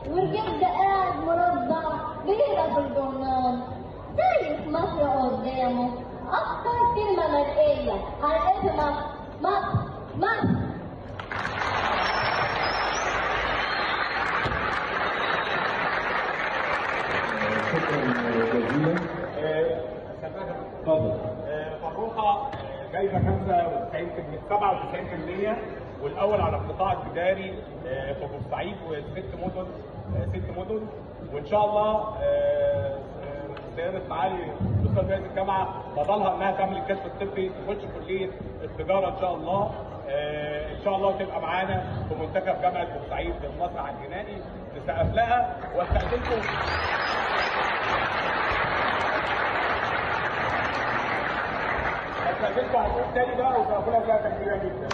والجد قاعد مربع بيقرا في الجورنال شايف مصر قدامه أكتر كلمة مرئية على اسم مصر مصر مصر شكرا جزيلا اتفضل فروحه جايبه 95% 97% والاول على القطاع التجاري آه، في بورسعيد وست مدن آه، ست مدن وان شاء الله آه، آه، سياده معالي الاستاذ رئيس الجامعه فضلها انها تعمل الكشف الطبي تخش كليه التجاره ان شاء الله آه، ان شاء الله تبقى معانا في منتخب جامعه بورسعيد في المسرح الجنائي نسقف لها واستاذنكم استاذنكم هتقول تاني بقى وتقولها فيها تكبيره جدا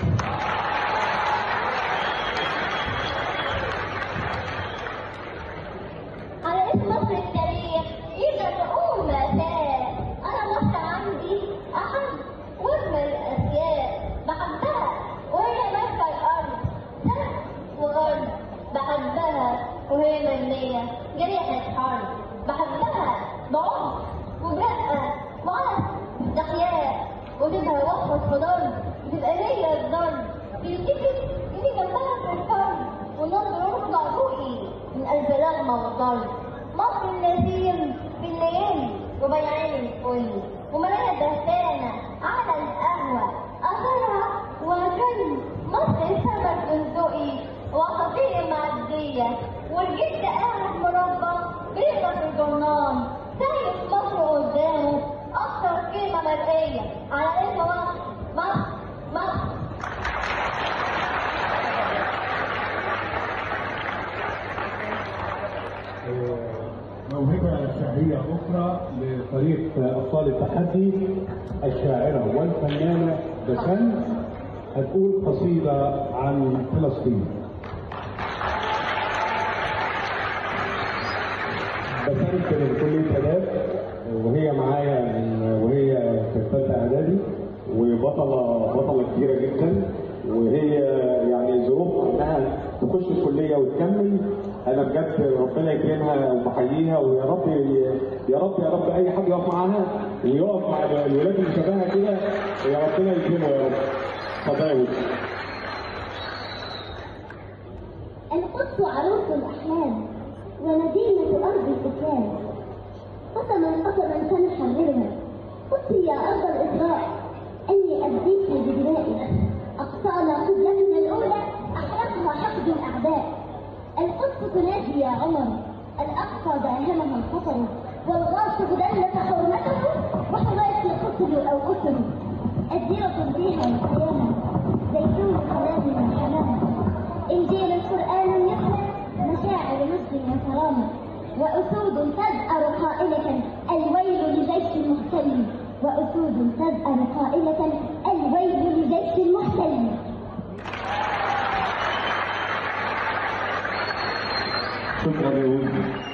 على اسم مصر التاريخ إذا تقوم مأساة أنا مصر عندي أحد وزن الأسياء بحبها وهي ماسكة الأرض شرق وغرب بحبها وهي مرمية جريحة حرب بحبها بعنف وبرقة وعنف استحياء وتبقى وقفة في ضرب بتبقى هي الضرب بيلتفت يجي جنبها في الفرد ونظر يطلع فوقي من قلب لغمة وضرب مصر النسيم في الليالي وبيعين الفل ومرايا دهتانة على القهوة أثرها وكل مصر سمك بندقي وعصافير معدية والجد قاعد مربى بيقرا في الجرنان شايف مصر قدامه أكتر كلمة مرئية على اسم مصر مصر مصر موهبة شعرية أخرى لفريق أبطال التحدي الشاعرة والفنانة بسنت هتقول قصيدة عن فلسطين بسنت من كلية آداب وهي معايا من وهي في ثالثة إعدادي وبطلة بطلة كبيرة جدا وهي يعني ظروفها انها تخش الكليه وتكمل انا بجد ربنا يكرمها وبحييها ويا رب يا رب يا رب اي حد يقف معاها ويقف مع الولاد اللي شبهها كده يا ربنا يكرمه يا رب اتفضل يا ولد. القدس عروس الأحلام ومدينة أرض الإسلام قسما قسما سنحررها قدسي يا أرض الإسراء أني أبديك بدمائي أقصانا قبلتنا الأولى أحرقها حقد الأعداء القدس تنادي يا عمر الأقصى داهمها الخطر والغاصب دلت حرمته وحماة قتلوا أو قتلوا الديرة فيها القيامة زيتون كلامنا حمامة إنجيل القرآن يحمل مشاعر مسلم وكرامة وأسود تزأر قائلة الويل لجيش المحتل وأسود تزأر قائلة الويل لجيش المحتل شكرا يا ولد.